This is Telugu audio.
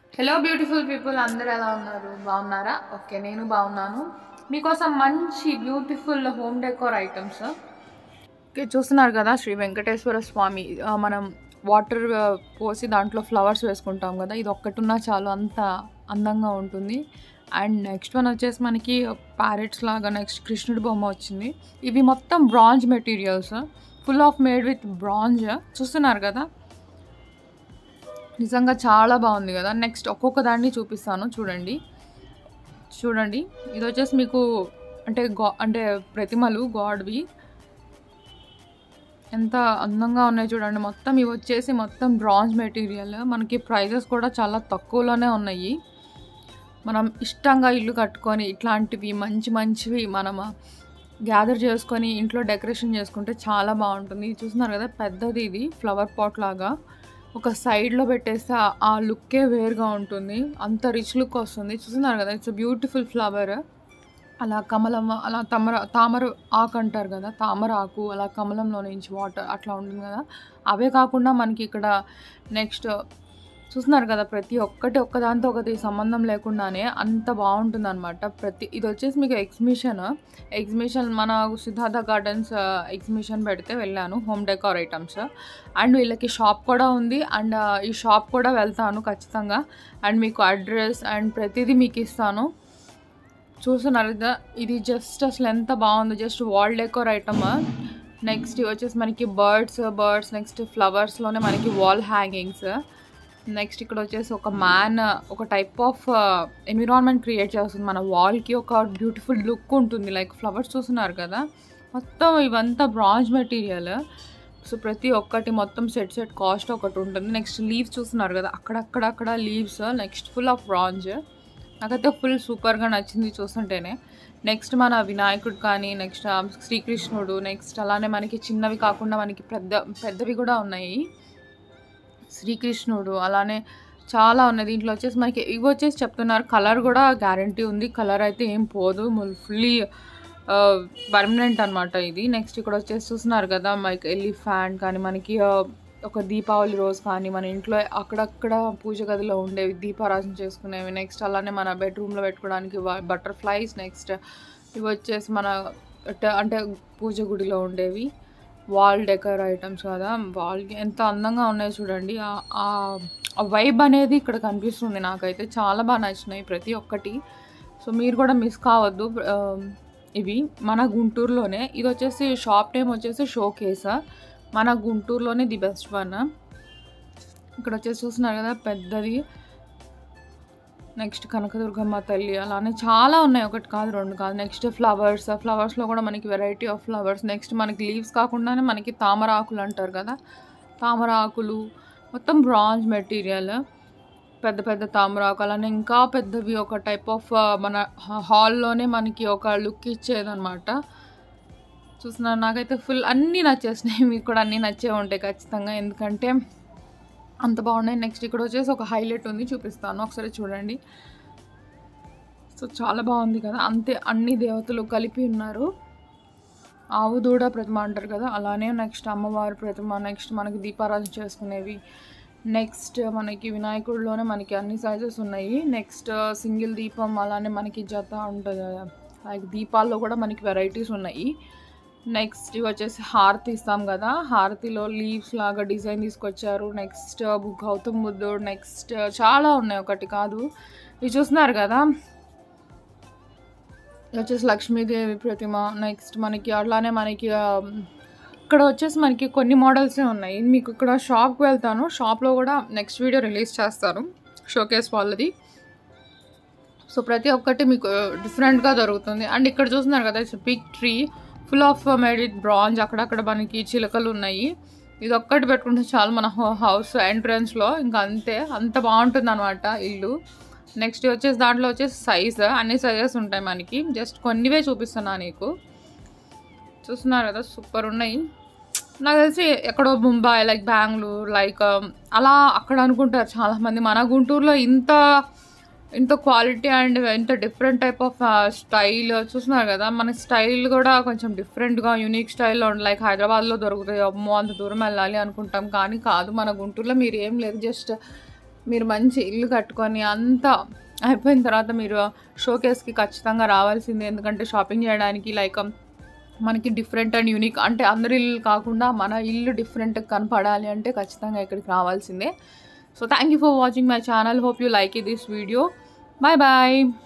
హలో బ్యూటిఫుల్ పీపుల్ అందరు ఎలా ఉన్నారు బాగున్నారా ఓకే నేను బాగున్నాను మీకోసం మంచి beautiful home decor items okay చూస్తున్నారు కదా శ్రీ వెంకటేశ్వర స్వామి ఆ, మనం వాటర్ పోసి దాంట్లో ఫ్లవర్స్ వేసుకుంటాం కదా ఇది ఒక్కటున్నా చాలు అంత అందంగా ఉంటుంది అండ్ నెక్స్ట్ వన్ వచ్చేసి మనకి ప్యారెట్స్ లాగా నెక్స్ట్ కృష్ణుడి బొమ్మ వచ్చింది ఇవి మొత్తం bronze materials full of made with bronze చూస్తున్నారు కదా నిజంగా చాలా బాగుంది కదా నెక్స్ట్ ఒక్కొక్క దాన్ని చూపిస్తాను చూడండి చూడండి ఇది వచ్చేసి మీకు అంటే గా అంటే ప్రతిమలు గాడ్వి ఎంత అందంగా ఉన్నాయి చూడండి మొత్తం ఇవి వచ్చేసి మొత్తం బ్రాంజ్ మెటీరియల్ మనకి ప్రైజెస్ కూడా చాలా తక్కువలోనే ఉన్నాయి మనం ఇష్టంగా ఇల్లు కట్టుకొని ఇట్లాంటివి మంచి మంచివి మనం గ్యాదర్ చేసుకొని ఇంట్లో డెకరేషన్ చేసుకుంటే చాలా బాగుంటుంది ఇది చూస్తున్నారు కదా పెద్దది ఇది ఫ్లవర్ పాట్ లాగా ఒక సైడ్లో పెట్టేస్తే ఆ- ఆ లుక్కే వేరుగా ఉంటుంది అంత రిచ్ లుక్ వస్తుంది చూస్తున్నారు కదా ఇట్స్ బ్యూటిఫుల్ ఫ్లవర్ అలా కమలం అలా తమర తామర ఆకు అంటారు కదా తామర ఆకు అలా కమలంలో నుంచి వాటర్ అట్లా ఉంటుంది కదా అవే కాకుండా మనకి ఇక్కడ నెక్స్ట్ చూస్తున్నారు కదా ప్రతి ఒక్కటి ఒక్కదాంతో ఒకటి సంబంధం లేకుండానే అంత బాగుంటుంది అనమాట ప్రతి ఇది వచ్చేసి మీకు ఎగ్జిబిషన్ ఎగ్జిబిషన్ మన సిద్ధార్థ గార్డెన్స్ ఎగ్జిబిషన్ పెడితే వెళ్ళాను హోమ్ డెకార్ ఐటమ్స్ అండ్ వీళ్ళకి షాప్ కూడా ఉంది అండ్ ఈ షాప్ కూడా వెళ్తాను ఖచ్చితంగా అండ్ మీకు అడ్రస్ అండ్ ప్రతిదీ మీకు ఇస్తాను చూస్తున్నారు కదా ఇది జస్ట్ అసలు ఎంత బాగుందో just wall decor item next ఇవి వచ్చేసి మనకి బర్డ్స్ బర్డ్స్ నెక్స్ట్ ఫ్లవర్స్లోనే మనకి వాల్ హ్యాంగింగ్స్ నెక్స్ట్ ఇక్కడ వచ్చేసి ఒక మ్యాన్ ఒక టైప్ ఆఫ్ ఎన్విరాన్మెంట్ క్రియేట్ చేస్తుంది మన వాల్కి ఒక బ్యూటిఫుల్ లుక్ ఉంటుంది లైక్ ఫ్లవర్స్ చూస్తున్నారు కదా మొత్తం ఇవంతా బ్రాంజ్ మెటీరియల్ సో ప్రతి ఒక్కటి మొత్తం సెట్ సెట్ కాస్ట్ ఒకటి ఉంటుంది నెక్స్ట్ లీవ్స్ చూస్తున్నారు కదా అక్కడక్కడక్కడ leaves next full of bronze నాకైతే ఫుల్ సూపర్గా నచ్చింది చూస్తుంటేనే నెక్స్ట్ మన వినాయకుడు కానీ నెక్స్ట్ శ్రీకృష్ణుడు నెక్స్ట్ అలానే మనకి చిన్నవి కాకుండా మనకి పెద్ద పెద్దవి కూడా ఉన్నాయి శ్రీకృష్ణుడు అలానే చాలా ఉన్నాయి దీంట్లో వచ్చేసి మనకి ఇవి వచ్చేసి చెప్తున్నారు కలర్ కూడా గ్యారంటీ ఉంది కలర్ అయితే ఏం పోదు ఫుల్లీ పర్మనెంట్ అనమాట ఇది నెక్స్ట్ ఇక్కడ వచ్చేసి చూస్తున్నారు కదా మనకి ఎలిఫాంట్ కానీ మనకి ఆ, ఒక దీపావళి రోజు కానీ మన ఇంట్లో అక్కడక్కడ పూజ గదిలో ఉండేవి దీపారాజన చేసుకునేవి నెక్స్ట్ అలానే మన బెడ్రూమ్లో పెట్టుకోవడానికి బటర్ఫ్లైస్ నెక్స్ట్ ఇవి వచ్చేసి మన ట- అంటే పూజ గుడిలో ఉండేవి వాల్ డెకర్ ఐటమ్స్ కదా వాల్కి ఎంత అందంగా ఉన్నాయో చూడండి ఆ- ఆ వైబ్ అనేది ఇక్కడ కనిపిస్తుంది నాకైతే చాలా బాగా నచ్చినాయి ప్రతి ఒక్కటి సో మీరు కూడా మిస్ కావద్దు ఆ, ఇవి మన గుంటూరులోనే ఇది వచ్చేసి షాప్ నేమ్ వచ్చేసి షో కేస్ మన గుంటూరులోనే ది బెస్ట్ వన్ ఇక్కడ వచ్చేసి చూస్తున్నారు కదా పెద్దది నెక్స్ట్ కనకదుర్గమ్మ తల్లి అలానే చాలా ఉన్నాయి ఒకటి కాదు రెండు కాదు నెక్స్ట్ ఫ్లవర్స్ ఫ్లవర్స్లో కూడా మనకి వెరైటీ ఆఫ్ ఫ్లవర్స్ నెక్స్ట్ మనకి లీవ్స్ కాకుండానే మనకి తామర ఆకులు అంటారు కదా తామర ఆకులు మొత్తం బ్రాంజ్ మెటీరియల్ పెద్ద పెద్ద తామర ఆకు అలానే ఇంకా పెద్దవి ఒక టైప్ ఆఫ్ మన హాల్లోనే మనకి ఒక లుక్ ఇచ్చేదన్నమాట చూస్తున్నాను నాకైతే ఫుల్ అన్నీ నచ్చేసినాయి మీకు కూడా అన్నీ నచ్చే ఉంటాయి ఖచ్చితంగా ఎందుకంటే అంత బాగున్నాయి నెక్స్ట్ ఇక్కడ వచ్చేసి ఒక హైలైట్ ఉంది చూపిస్తాను ఒకసారి చూడండి సో చాలా బాగుంది కదా అంతే అన్ని దేవతలు కలిపి ఉన్నారు ఆవు దూడ ప్రతిమ అంటారు కదా అలానే నెక్స్ట్ అమ్మవారి ప్రతిమ నెక్స్ట్ మనకి దీపారాధన చేసుకునేవి నెక్స్ట్ మనకి వినాయకుడిలోనే మనకి అన్ని సైజెస్ ఉన్నాయి నెక్స్ట్ సింగిల్ దీపం అలానే మనకి జత ఉంటుంది కదా లైక్ దీపాల్లో కూడా మనకి వెరైటీస్ ఉన్నాయి నెక్స్ట్ ఇవి వచ్చేసి హారతి ఇస్తాం కదా హారతిలో లీవ్స్ లాగా డిజైన్ తీసుకొచ్చారు నెక్స్ట్ గౌతమ్ బుద్ధుడు నెక్స్ట్ చాలా ఉన్నాయి ఒకటి కాదు ఇవి చూస్తున్నారు కదా ఇది వచ్చేసి లక్ష్మీదేవి ప్రతిమ నెక్స్ట్ మనకి అట్లానే మనకి ఆ, ఇక్కడ వచ్చేసి మనకి కొన్ని మోడల్సే ఉన్నాయి మీకు ఇక్కడ షాప్కి వెళ్తాను షాప్లో కూడా నెక్స్ట్ వీడియో రిలీజ్ చేస్తాను షోకేస్ వాళ్ళది సో ప్రతి ఒక్కటి మీకు డిఫరెంట్గా దొరుకుతుంది అండ్ ఇక్కడ చూస్తున్నారు కదా it's big tree full of made it bronze అక్కడక్కడ మనకి చిలకలు ఉన్నాయి ఇది ఒక్కటి పెట్టుకుంటే చాలు మన హౌస్ ఎంట్రన్స్లో ఇంకా అంతే అంత బాగుంటుంది అనమాట ఇల్లు నెక్స్ట్ వచ్చేసి దాంట్లో వచ్చేసి సైజ్ అన్ని సైజెస్ ఉంటాయి మనకి జస్ట్ కొన్నివే చూపిస్తున్నా నీకు చూస్తున్నారు కదా సూపర్ ఉన్నాయి నాకు తెలిసి ఎక్కడో ముంబై లైక్ బెంగళూరు లైక్ అలా అక్కడ అనుకుంటారు చాలామంది మన గుంటూరులో ఇంత ఇంత క్వాలిటీ అండ్ ఇంత డిఫరెంట్ టైప్ ఆఫ్ స్టైల్ చూస్తున్నారు కదా మన స్టైల్ కూడా కొంచెం డిఫరెంట్గా యూనిక్ స్టైల్లో ఉంది లైక్ హైదరాబాద్లో దొరుకుతాయి అమ్మో అంత దూరం వెళ్ళాలి అనుకుంటాం కానీ కాదు మన గుంటూరులో మీరు ఏం లేదు జస్ట్ మీరు మంచి ఇల్లు కట్టుకొని అంతా అయిపోయిన తర్వాత మీరు షోకేస్కి ఖచ్చితంగా రావాల్సిందే ఎందుకంటే షాపింగ్ చేయడానికి లైక్ మనకి డిఫరెంట్ అండ్ యూనిక్ అంటే అందరి ఇల్లు కాకుండా మన ఇల్లు డిఫరెంట్ కనపడాలి అంటే ఖచ్చితంగా ఇక్కడికి రావాల్సిందే so thank you for watching my channel hope you like this video bye bye